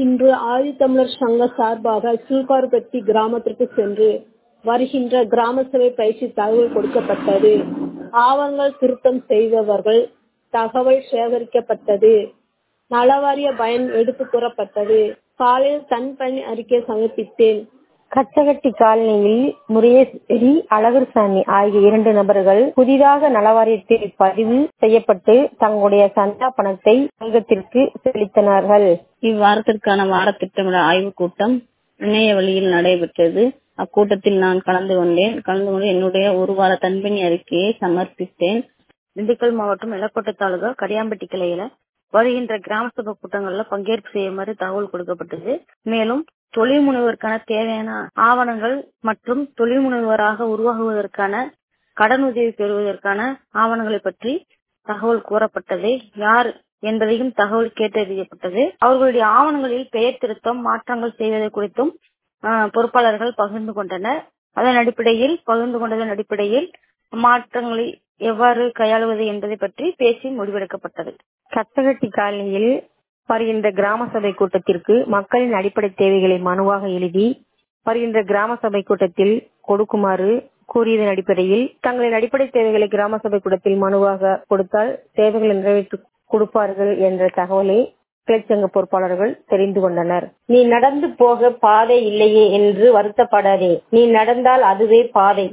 இன்று ஆதித்தமிழர் சங்க சார்பாக கீழ்கார்பட்டி கிராமத்திற்கு சென்று வருகின்ற கிராம சபை பயிற்சி தகவல் கொடுக்கப்பட்டது ஆவணங்கள் திருத்தம் செய்தவர்கள் தகவல் சேகரிக்கப்பட்டது நலவாரிய பயன் எடுத்து கூறப்பட்டது காலையில் தன்பணி அறிக்கை சமர்ப்பித்தேன் கச்சகட்டி காலனியில் முருகேஸ்வரி அழகர்சாமி ஆகிய இரண்டு நபர்கள் புதிதாக நலவாரியத்தில் பதிவு செய்யப்பட்டு தங்களுடைய சந்தா பணத்தை சங்கத்திற்கு செலுத்தினார்கள் இவ்வாரத்திற்கான வார திட்டமிட ஆய்வுக் கூட்டம் இணைய வழியில் நடைபெற்றது அக்கூட்டத்தில் நான் கலந்து கொண்டேன் கலந்து கொண்டு என்னுடைய ஒரு வார தன்பணி அறிக்கையை சமர்ப்பித்தேன் திண்டுக்கல் மாவட்டம் எலக்கோட்டை தாலுகா கடியாம்பட்டி கிளையில வருகின்ற கிராம சபை கூட்டங்கள்ல பங்கேற்பு செய்யுமாறு தகவல் கொடுக்கப்பட்டது மேலும் தொழில் முனைவோருக்கான தேவையான ஆவணங்கள் மற்றும் தொழில் முனைவோராக உருவாகுவதற்கான கடன் உதவி பெறுவதற்கான ஆவணங்களை பற்றி தகவல் கூறப்பட்டது யார் என்பதையும் தகவல் கேட்டறியப்பட்டது அவர்களுடைய ஆவணங்களில் பெயர் திருத்தம் மாற்றங்கள் செய்வது குறித்தும் பொறுப்பாளர்கள் பகிர்ந்து கொண்டனர் அதன் அடிப்படையில் பகிர்ந்து கொண்டதன் அடிப்படையில் மாற்றங்களை எவ்வாறு கையாளுவது என்பதை பற்றி பேசி முடிவெடுக்கப்பட்டது கச்சகட்டி காலனியில் வருகின்ற கிராம சபை கூட்டத்திற்கு மக்களின் அடிப்படை தேவைகளை மனுவாக எழுதி வருகின்ற கிராம சபை கூட்டத்தில் கொடுக்குமாறு கூறியதன் அடிப்படையில் தங்களின் அடிப்படை தேவைகளை கிராம சபை கூட்டத்தில் மனுவாக கொடுத்தால் தேவைகளை நிறைவேற்றி கொடுப்பார்கள் என்ற தகவலை கிளைச்சங்க பொறுப்பாளர்கள் தெரிந்து கொண்டனர் நீ நடந்து போக பாதை இல்லையே என்று வருத்தப்படாதே நீ நடந்தால் அதுவே பாதை